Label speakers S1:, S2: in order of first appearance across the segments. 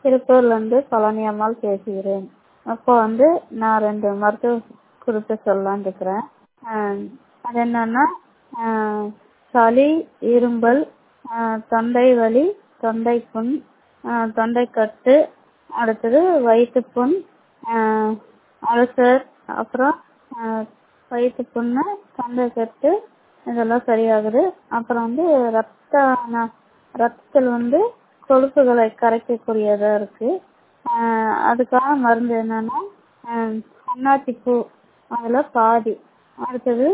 S1: திருப்பூர்லேருந்து பழனி அம்மாள் பேசுகிறேன் அப்போ வந்து நான் ரெண்டு மருத்துவ குறிப்பு சொல்லலான்னு இருக்கிறேன் அது என்னன்னா சளி இருமல் தொண்டை வலி தொண்டை புண் தொண்டைக்கட்டு அடுத்தது வயிற்றுப்புண் அல்சர் அப்புறம் வயிற்று புண்ணு தொண்டைக்கட்டு இதெல்லாம் சரியாகுது அப்புறம் வந்து ரத்த ரத்தத்தில் வந்து கொழுப்புகளை கரைக்கக்கூடியதாக இருக்கு அதுக்கான மருந்து என்னன்னா அன்னாசி பூ அதில் பாதி அடுத்தது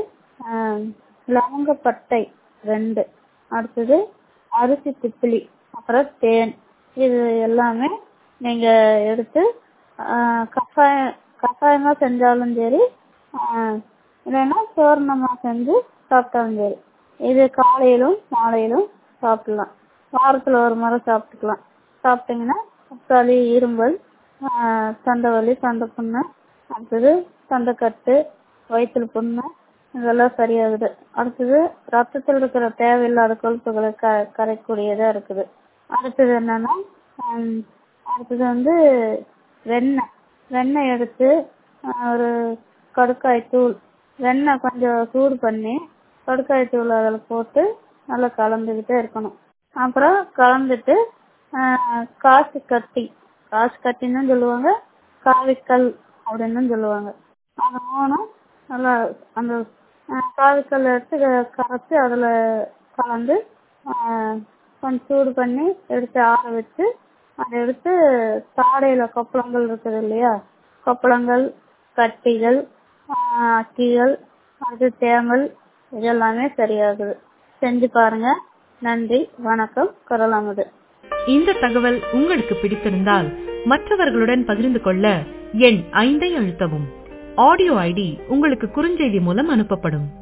S1: லவங்கப்பட்டை ரெண்டு அடுத்தது அரிசி திப்பிலி அப்புறம் தேன் இது எல்லாமே நீங்கள் எடுத்து கஷாயம் கஷாயமாக செஞ்சாலும் சரி இல்லைன்னா சூர்ணமாக செஞ்சு சாப்பிட்டாலும் சரி இது காலையிலும் மாலையிலும் சாப்பிடலாம் வாரத்தில் ஒரு முறை சாப்பிட்டுக்கலாம் சாப்பிட்டீங்கன்னா சளி இருமல் தொண்டை வலி தொண்டை புண்ணு அடுத்தது தொண்டைக்கட்டு வயிற்றுல புண்ணு இதெல்லாம் சரியாகுது அடுத்தது ரத்தத்தில் இருக்கிற தேவையில்லாத கொழுப்புகளை க கரைக்கூடியதாக இருக்குது அடுத்தது என்னன்னா அடுத்தது வந்து வெண்ணெய் வெண்ணெய் எடுத்து ஒரு கடுக்காய் தூள் வெண்ணெய் கொஞ்சம் சூடு பண்ணி கடுக்காய் தூள் அதில் போட்டு நல்லா கலந்துக்கிட்டே இருக்கணும் அப்புறம் கலந்துட்டு காசு கட்டி காசு கட்டின்னு சொல்லுவாங்க காவிக்கல் அப்படின்னு சொல்லுவாங்க அது மூணும் நல்லா அந்த காவிக்கல் எடுத்து கரைச்சி அதில் கலந்து கொஞ்சம் சூடு பண்ணி எடுத்து ஆற வச்சு அதை எடுத்து தாடையில் கொப்பளங்கள் இருக்குது இல்லையா கொப்பளங்கள் கட்டிகள் அக்கிகள் அது தேமல் இதெல்லாமே சரியாகுது செஞ்சு பாருங்க நன்றி வணக்கம் குரலாமது
S2: இந்த தகவல் உங்களுக்கு பிடித்திருந்தால் மற்றவர்களுடன் பகிர்ந்து கொள்ள எண் ஐந்தை அழுத்தவும் ஆடியோ ஐடி உங்களுக்கு குறுஞ்செய்தி மூலம் அனுப்பப்படும்